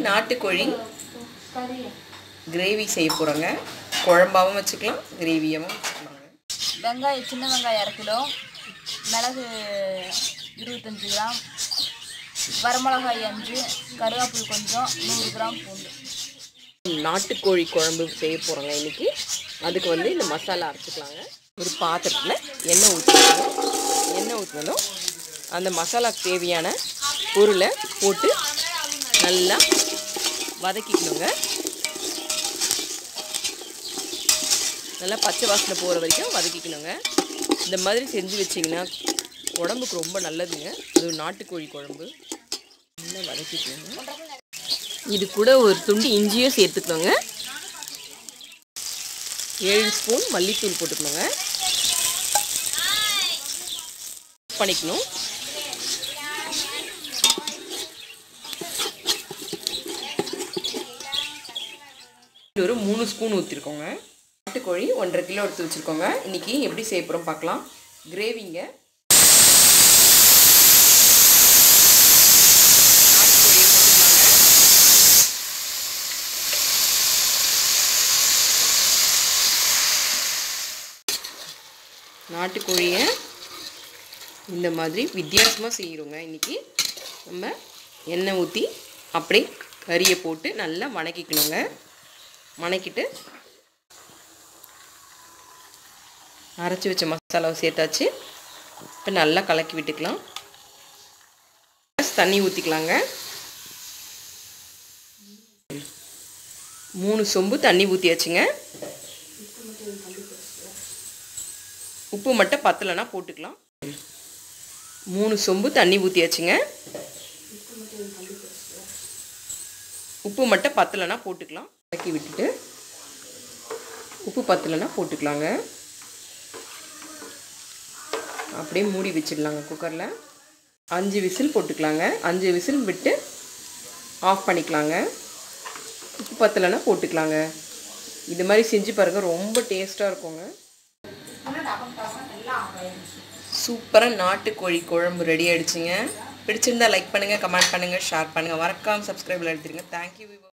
நாட்டுக்கோழி கிரேவி செய்ய போகிறோங்க குழம்பாவும் வச்சுக்கலாம் கிரேவியாகவும் வச்சுக்கலாங்க வெங்காயம் சின்ன வெங்காயம் அரை கிலோ மிளகு இருபத்தஞ்சி கிராம் வரமிளகாய் அஞ்சு கருவேப்பிலை கொஞ்சம் நூறு கிராம் பூண்டு நாட்டுக்கோழி குழம்பு செய்ய போகிறோங்க இன்னைக்கு அதுக்கு வந்து இந்த மசாலா அரைச்சிக்கலாங்க ஒரு பாத்திரத்தில் எண்ணெய் ஊற்றிக்கணும் எண்ணெய் ஊற்றினதும் அந்த மசாலாக்கு தேவையான பொருளை போட்டு நல்லா வதக்கிக்கணுங்க நல்லா பச்சை வாசனை போகிற வரைக்கும் வதக்கிக்கணுங்க இந்த மாதிரி செஞ்சு வச்சிங்கன்னா உடம்புக்கு ரொம்ப நல்லதுங்க அது ஒரு நாட்டுக்கோழி குழம்பு நல்லா வதக்கிக்கணுங்க இது கூட ஒரு துண்டு இஞ்சியும் சேர்த்துக்கணுங்க ஏழு ஸ்பூன் மல்லித்தூள் போட்டுக்கணுங்க பண்ணிக்கணும் இது ஒரு மூணு ஸ்பூன் ஊற்றிருக்கோங்க நாட்டுக்கோழி ஒன்றரை கிலோ எடுத்து வச்சுருக்கோங்க இன்றைக்கி எப்படி செய்ய போகிறோம் பார்க்கலாம் கிரேவிங்க நாட்டுக்கோழியை போட்டுக்கலாங்க நாட்டுக்கோழியை இந்த மாதிரி வித்தியாசமாக செய்கிறோங்க இன்றைக்கி நம்ம எண்ணெய் ஊற்றி அப்படியே கறியை போட்டு நல்லா வணக்கிக்கணுங்க வணக்கிட்டு அரைச்சி வச்ச மசாலாவை சேர்த்தாச்சு இப்போ நல்லா கலக்கி விட்டுக்கலாம் தண்ணி ஊற்றிக்கலாங்க மூணு சொம்பு தண்ணி ஊற்றியாச்சுங்க உப்பு மட்டும் பத்தலைன்னா போட்டுக்கலாம் மூணு சொம்பு தண்ணி ஊற்றியாச்சுங்க உப்பு மட்டும் பத்தலைன்னா போட்டுக்கலாம் கலக்கி விட்டுட்டு உப்பு பத்தலைன்னா போட்டுக்கலாங்க அப்படியே மூடி வச்சிடலாங்க குக்கரில் அஞ்சு விசில் போட்டுக்கலாங்க அஞ்சு விசில் விட்டு ஆஃப் பண்ணிக்கலாங்க உப்பு பத்தலைன்னா போட்டுக்கலாங்க இது மாதிரி செஞ்சு பாருங்கள் ரொம்ப டேஸ்ட்டாக இருக்குங்க சூப்பராக நாட்டுக்கோழி குழம்பு ரெடி ஆயிடுச்சுங்க பிடிச்சிருந்தா லைக் பண்ணுங்கள் கமெண்ட் பண்ணுங்கள் ஷேர் பண்ணுங்கள் மறக்காமல் சப்ஸ்கிரைபில் எடுத்துருங்க தேங்க்யூ